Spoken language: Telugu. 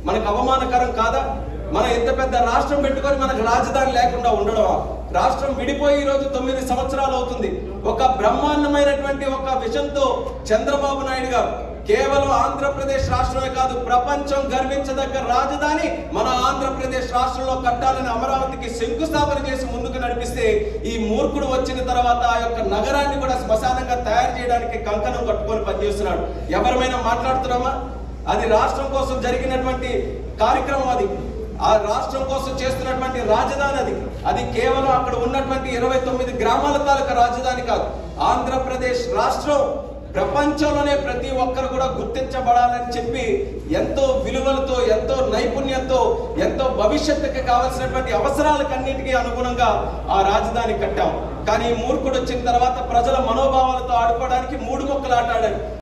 మనకు అవమానకరం కాదా మనం ఇంత పెద్ద రాష్ట్రం పెట్టుకొని మనకు రాజధాని లేకుండా ఉండడమా రాష్ట్రం విడిపోయి ఈ రోజు తొమ్మిది సంవత్సరాలు అవుతుంది ఒక బ్రహ్మాండమైనటువంటి ఒక విషయంతో చంద్రబాబు నాయుడు గారు కేవలం ఆంధ్రప్రదేశ్ రాష్ట్రమే కాదు ప్రపంచం గర్వించదగ్గ రాజధాని మన ఆంధ్రప్రదేశ్ రాష్ట్రంలో కట్టాలని అమరావతికి శంకుస్థాపన చేసి ముందుకు నడిపిస్తే ఈ మూర్ఖుడు వచ్చిన తర్వాత ఆ యొక్క నగరాన్ని కూడా శ్మశానంగా తయారు చేయడానికి కంకణం కట్టుకొని పనిచేస్తున్నాడు ఎవరమైనా మాట్లాడుతున్నామా అది రాష్ట్రం కోసం జరిగినటువంటి కార్యక్రమం అది ఆ రాష్ట్రం కోసం చేస్తున్నటువంటి రాజధాని అది అది కేవలం అక్కడ ఉన్నటువంటి ఇరవై తొమ్మిది గ్రామాల తాలూకా రాజధాని కాదు ఆంధ్రప్రదేశ్ రాష్ట్రం ప్రపంచంలోనే ప్రతి ఒక్కరు కూడా గుర్తించబడాలని చెప్పి ఎంతో విలువలతో ఎంతో నైపుణ్యంతో ఎంతో భవిష్యత్తుకి కావాల్సినటువంటి అవసరాలకన్నిటికీ అనుగుణంగా ఆ రాజధాని కట్టాం కానీ ఈ మూర్ఖుడు వచ్చిన తర్వాత ప్రజల మనోభావాలతో ఆడుకోవడానికి మూడు మొక్కలు ఆట ఆడాడు